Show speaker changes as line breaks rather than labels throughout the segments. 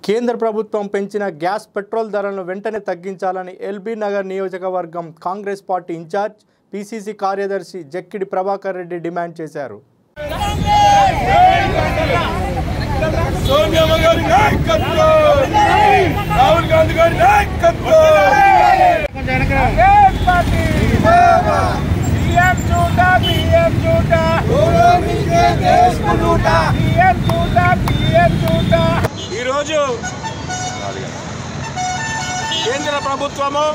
కేంద్ర ప్రభుత్వం పెంచిన గ్యాస్ పెట్రోల్ ధరలను వెంటనే తగ్గించాలని ఎల్బీ నగర్ నియోజకవర్గం కాంగ్రెస్ పార్టీ ఇన్ఛార్జ్ పిసిసి కార్యదర్శి జక్కిడి ప్రభాకర్ రెడ్డి డిమాండ్ చేశారు
సోనియా గారి నాయకత్వం రాహుల్ గాంధీ గారి నాయకత్వం
కాంగ్రెస్ పార్టీ సీఎం చూడా పీఎం చూడా సీఎం చూడా పీఎం చూడా
ఈరోజు కేంద్ర ప్రభుత్వము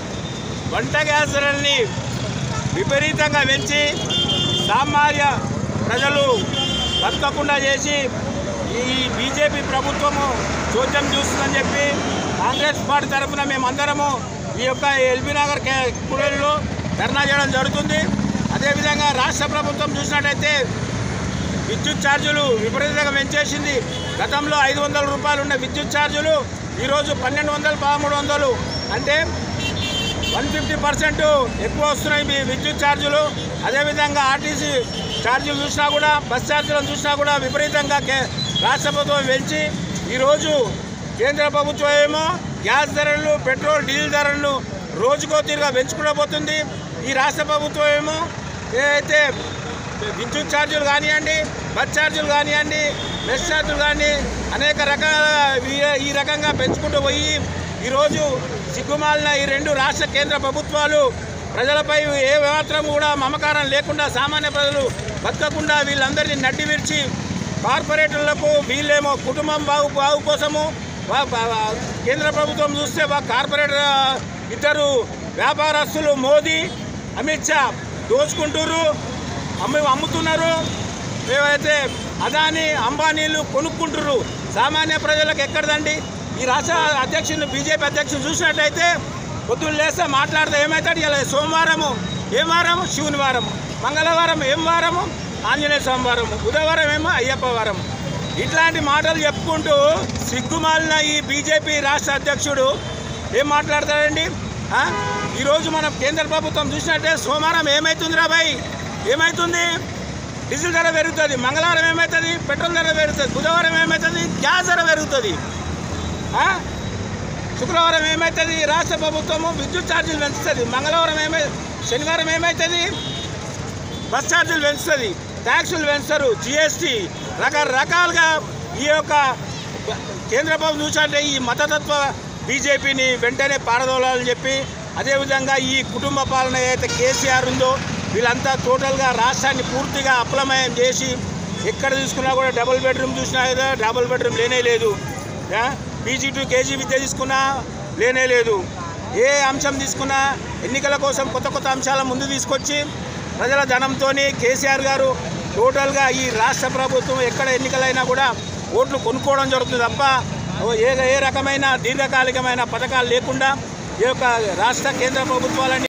వంట గ్యాస్ ధరల్ని విపరీతంగా పెంచి సామాన్య ప్రజలు బతకకుండా చేసి ఈ బీజేపీ ప్రభుత్వము చోద్యం చూస్తుందని చెప్పి కాంగ్రెస్ పార్టీ తరఫున మేమందరము ఈ యొక్క ఎల్బీ నగర్ కే- కూడలిలో ధర్నా చేయడం జరుగుతుంది అదేవిధంగా రాష్ట్ర ప్రభుత్వం చూసినట్టయితే విద్యుత్ ఛార్జీలు విపరీతంగా పెంచేసింది గతంలో ఐదు వందల రూపాయలు ఉన్న విద్యుత్ ఛార్జీలు ఈరోజు పన్నెండు వందలు పదమూడు వందలు అంటే వన్ ఫిఫ్టీ పర్సెంట్ ఎక్కువ వస్తున్నాయి మీ విద్యుత్ ఛార్జీలు అదేవిధంగా ఆర్టీసీ ఛార్జీలు చూసినా కూడా బస్ ఛార్జీలను చూసినా కూడా విపరీతంగా కే- రాష్ట్ర ప్రభుత్వం పెంచి ఈరోజు కేంద్ర ప్రభుత్వం ఏమో గ్యాస్ ధరలు పెట్రోల్ డీజిల్ ధరలను రోజుకో తీరుగా పెంచుకుంటూ పోతుంది ఈ రాష్ట్ర ప్రభుత్వం ఏమో ఏదైతే విద్యుత్ ఛార్జీలు కానివ్వండి బస్ ఛార్జీలు కానివ్వండి మెస్ ఛార్జీలు కానీ అనేక రకాల ఈ- ఈ రకంగా పెంచుకుంటూ పోయి ఈరోజు సిగ్గుమాలిన ఈ రెండు రాష్ట్ర కేంద్ర ప్రభుత్వాలు ప్రజలపై ఏ మాత్రం కూడా మమకారం లేకుండా సామాన్య ప్రజలు బతకకుండా వీళ్ళందరినీ నడ్డి విరిచి కార్పొరేటర్లకు వీళ్ళేమో కుటుంబం బాగు బాగు కోసము వా- వా- కేంద్ర ప్రభుత్వం చూస్తే వా కార్పొరేటర్ ఇద్దరు వ్యాపారస్తులు మోదీ అమిత్ షా దోచుకుంటున్నారు అమ్మి అమ్ముతున్నారు ఏవైతే అదాని అంబానీలు కొనుక్కుంటున్నారు సామాన్య ప్రజలకు ఎక్కడదండి ఈ రాష్ట్ర అధ్యక్షుని బీజేపీ అధ్యక్షుని చూసినట్టయితే పొద్దున్న లేస్తే మాట్లాడితే ఏమవుతాడు ఇలా సోమవారము ఏం వారము శివుని వారము మంగళవారం ఏం వారము ఆంజనేయ స్వామి వారము బుధవారం ఏమో అయ్యప్ప వారము ఇట్లాంటి మాటలు చెప్పుకుంటూ సిగ్గుమాలిన ఈ బీజేపీ రాష్ట్ర అధ్యక్షుడు ఏం మాట్లాడతాడండి ఆ? ఈరోజు మనం కేంద్ర ప్రభుత్వం చూసినట్టే సోమవారం ఏమవుతుందిరా బాయ్ ఏమవుతుంది డీజిల్ ధర పెరుగుతుంది మంగళవారం ఏమవుతుంది పెట్రోల్ ధర పెరుగుతుంది బుధవారం ఏమవుతుంది గ్యాస్ ధర పెరుగుతుంది ఆ? శుక్రవారం ఏమవుతుంది రాష్ట్ర ప్రభుత్వము విద్యుత్ ఛార్జీలు పెంచుతుంది మంగళవారం ఏమై శనివారం ఏమవుతుంది బస్ ఛార్జీలు పెంచుతుంది ట్యాక్సులు పెంచుతారు జిఎస్టీ రకరకాలుగా ఈ యొక్క కేంద్ర ప్రభుత్వం చూసంటే ఈ మతతత్వ బీజేపీని వెంటనే పారదోలాలని చెప్పి అదేవిధంగా ఈ కుటుంబ పాలన ఏదైతే కేసీఆర్ ఉందో వీళ్ళంతా టోటల్గా రాష్ట్రాన్ని పూర్తిగా అప్లమయం చేసి ఎక్కడ తీసుకున్నా కూడా డబుల్ బెడ్రూమ్ చూసినా ఏదో డబుల్ బెడ్రూమ్ లేనే లేదు పీజీ టు కేజీ విద్య తీసుకున్నా లేనే లేదు ఏ అంశం తీసుకున్నా ఎన్నికల కోసం కొత్త కొత్త అంశాల ముందు తీసుకొచ్చి ప్రజల ధనంతో కేసీఆర్ గారు టోటల్గా ఈ రాష్ట్ర ప్రభుత్వం ఎక్కడ ఎన్నికలైనా కూడా ఓట్లు కొనుక్కోవడం జరుగుతుంది తప్ప ఓ ఏ ఏ రకమైన దీర్ఘకాలికమైన పథకాలు లేకుండా ఈ యొక్క రాష్ట్ర కేంద్ర ప్రభుత్వాలన్నీ